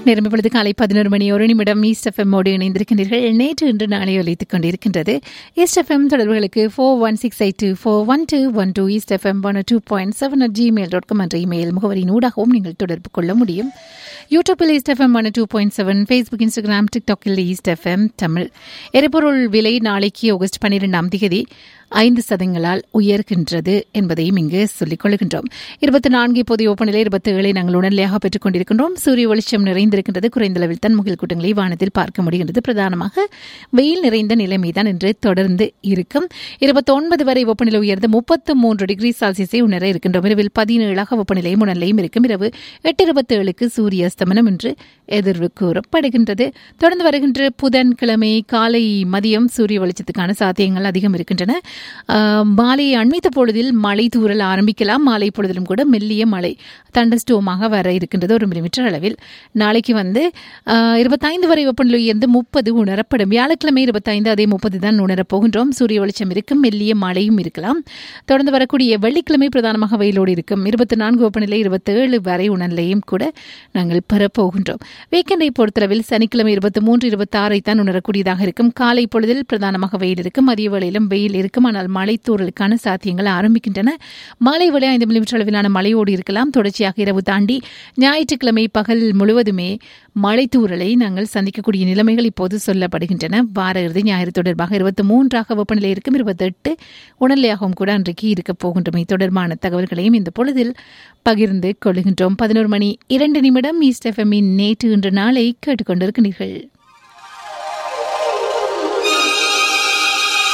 நேரம் இப்பொழுது காலை பதினோரு மணி ஒரு நிமிடம் ஈஸ்ட் எஃப்எம்மோடு இணைந்திருக்கின்றீர்கள் நேற்று இன்று நாளை ஒலித்துக் கொண்டிருக்கின்றது ஈஸ்ட் எஃப்எம் தொடர்புகளுக்கு four one six eight two four one two one two east FM one two point seven at gmail dot com என்ற இமெயில் முகவரியின் ஊடாகவும் நீங்கள் தொடர்பு கொள்ள முடியும் யூடியூப்பில் east FM one two point seven Facebook Instagram டிக்டாக்கில் ஈஸ்ட் எஃப்எம் தமிழ் எரிபொருள் விலை நாளைக்கு ஆகஸ்ட் பன்னிரெண்டாம் தேதி ஐந்து சதங்களால் உயர்கின்றது என்பதையும் இங்கு சொல்லிக் கொள்கின்றோம் இருபத்தி நான்கு இப்போதைய ஓப்பனிலே இருபத்தி ஏழை நாங்கள் உடனடியாக பெற்றுக் கொண்டிருக்கின்றோம் சூரிய வெளிச்சம் நிறைந்திருக்கின்றது குறைந்த அளவில் தான் முகில் கூட்டங்களை வானத்தில் பார்க்க முடிகின்றது பிரதானமாக வெயில் நிறைந்த நிலைமை தான் இன்று தொடர்ந்து இருக்கும் இருபத்தி ஒன்பது வரை வெப்பநிலை உயர்ந்து முப்பத்து மூன்று டிகிரி செல்சியஸை உணர இருக்கின்றோம் இரவில் பதினேழாக வெப்பநிலையும் உணர்நிலையும் இருக்கும் இரவு எட்டு இருபத்தி ஏழுக்கு சூரிய அஸ்தமனம் என்று எதிர்வு கூறப்படுகின்றது தொடர்ந்து வருகின்ற புதன்கிழமை காலை மதியம் சூரிய வெளிச்சத்துக்கான சாத்தியங்கள் அதிகம் இருக்கின்றன ஆஹ், மாலை அண்மித்த பொழுதில் மழை தூறல் ஆரம்பிக்கலாம் மாலை பொழுதிலும் கூட மெல்லிய மழை தண்டஸ்டோமாக வர இருக்கின்றது ஒரு மில்லிமீட்டர் அளவில் நாளைக்கு வந்து ஆஹ், இருபத்தைந்து வரை வெப்பநிலை உயர்ந்து முப்பது உணரப்படும் வியாழக்கிழமை இருபத்தைந்து அதே முப்பது தான் உணரப் போகின்றோம் சூரிய வெளிச்சம் இருக்கும் மெல்லிய மழையும் இருக்கலாம் தொடர்ந்து வரக்கூடிய வெள்ளிக்கிழமை பிரதானமாக வெயிலோடு இருக்கும் இருபத்தி நான்கு வெப்பநிலை இருபத்தேழு வரை உணர்நிலையும் கூட நாங்கள் பெறப்போகின்றோம் வீக்கெண்டை பொறுத்தளவில் சனிக்கிழமை இருபத்தி மூன்று இருபத்தி ஆறை தான் உணரக்கூடியதாக இருக்கும் காலை பொழுதில் பிரதானமாக வெயில் இருக்கும் மதிய வேளையிலும் வெயில் இருக்கும் ஆனால் மழை தூறலுக்கான சாத்தியங்கள் ஆரம்பிக்கின்றன மாலை வேளை ஐந்து மில்லிமீட்டர் அளவிலான மழையோடு இருக்கலாம் தொடர்ச்சியாக இரவு தாண்டி ஞாயிற்றுக்கிழமை பகல் முழுவதுமே மழை தூறலை நாங்கள் சந்திக்கக்கூடிய நிலைமைகள் இப்போது சொல்லப்படுகின்றன வார இறுதி ஞாயிறு தொடர்பாக இருபத்தி மூன்றாக வெப்பநிலை இருக்கும் இருபத்தெட்டு உணர்நிலையாகவும் கூட அன்றைக்கு இருக்கப் போகின்றமை தொடர்பான தகவல்களையும் இந்த பொழுதில் பகிர்ந்து கொள்கின்றோம் பதினோரு மணி இரண்டு நிமிடம் ஈஸ்ட் எஃப்எம்மின் நேற்று இன்று நாளை கேட்டுக்கொண்டிருக்கிறீர்கள்